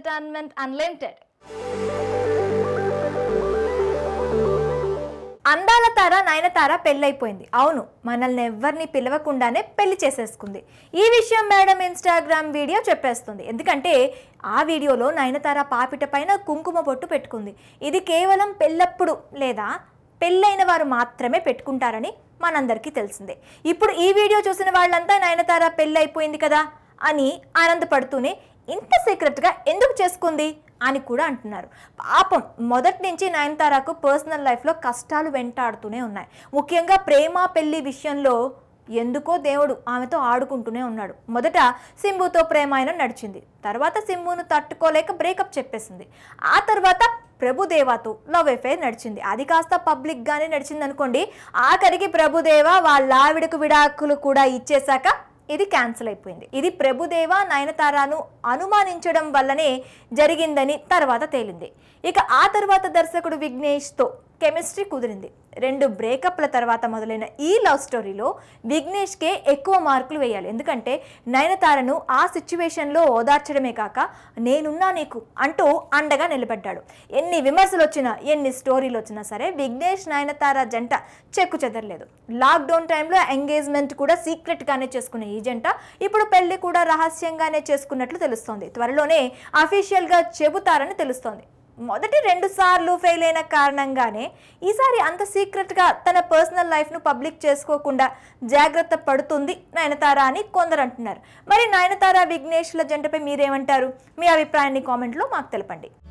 entertainment unlimited. అందాల తార నయనతార పెళ్ళైపోయింది అవును మనల్ని ఎవరిని పిలవకుండానే పెళ్లి చేసేసుకుంది ఈ విషయం మేడం ఇన్స్టాగ్రామ్ వీడియో చెప్పేస్తుంది ఎందుకంటే ఆ వీడియోలో నయనతార పాపిట పైన కుంకుమ బొట్టు పెట్టుకుంది ఇది కేవలం పెళ్ళప్పుడు లేదా పెళ్ళైన వారు మాత్రమే పెట్టుకుంటారని మనందరికీ తెలిసిందే ఇప్పుడు ఈ వీడియో చూసిన వాళ్ళంతా నయనతార పెళ్ళైపోయింది కదా అని ఆనందపడుతూనే ఇంత సీక్రెట్గా ఎందుకు చేసుకుంది అని కూడా అంటున్నారు పాపం మొదటి నుంచి నయనతారకు పర్సనల్ లైఫ్లో కష్టాలు వెంటాడుతూనే ఉన్నాయి ముఖ్యంగా ప్రేమ పెళ్లి విషయంలో ఎందుకో దేవుడు ఆమెతో ఆడుకుంటూనే ఉన్నాడు మొదట సింబుతో ప్రేమాయణం నడిచింది తర్వాత సింబును తట్టుకోలేక బ్రేకప్ చెప్పేసింది ఆ తర్వాత ప్రభుదేవాతో లవ్ అఫేర్ నడిచింది అది కాస్త పబ్లిక్గానే నడిచింది అనుకోండి ఆఖరికి ప్రభుదేవ వాళ్ళ ఆవిడకు విడాకులు కూడా ఇచ్చేశాక ఇది క్యాన్సిల్ అయిపోయింది ఇది ప్రభుదేవ నయనతారాను అనుమానించడం వల్లనే జరిగిందని తర్వాత తేలింది ఇక ఆ తర్వాత దర్శకుడు విఘ్నేష్తో కెమిస్ట్రీ కుదిరింది రెండు బ్రేకప్ల తర్వాత మొదలైన ఈ లవ్ స్టోరీలో విఘ్నేష్కే ఎక్కువ మార్కులు వేయాలి ఎందుకంటే నయనతారను ఆ సిచ్యువేషన్లో ఓదార్చడమే కాక నేనున్నా నీకు అంటూ అండగా నిలబడ్డాడు ఎన్ని విమర్శలు వచ్చినా ఎన్ని స్టోరీలు వచ్చినా సరే విఘ్నేష్ నయనతార జంట చెక్కు చెదరలేదు లాక్డౌన్ టైంలో ఎంగేజ్మెంట్ కూడా సీక్రెట్గానే చేసుకునే ఈ జంట ఇప్పుడు పెళ్లి కూడా రహస్యంగానే చేసుకున్నట్లు తెలుస్తోంది త్వరలోనే అఫీషియల్గా చెబుతారని తెలుస్తోంది మొదటి రెండు సార్లు ఫెయిల్ అయిన కారణంగానే ఈసారి అంత సీక్రెట్గా తన పర్సనల్ లైఫ్ను పబ్లిక్ చేసుకోకుండా జాగ్రత్త పడుతుంది నయనతార అని కొందరు అంటున్నారు మరి నయనతార విఘ్నేష్ల జంటపై మీరేమంటారు మీ అభిప్రాయాన్ని కామెంట్లో మాకు తెలపండి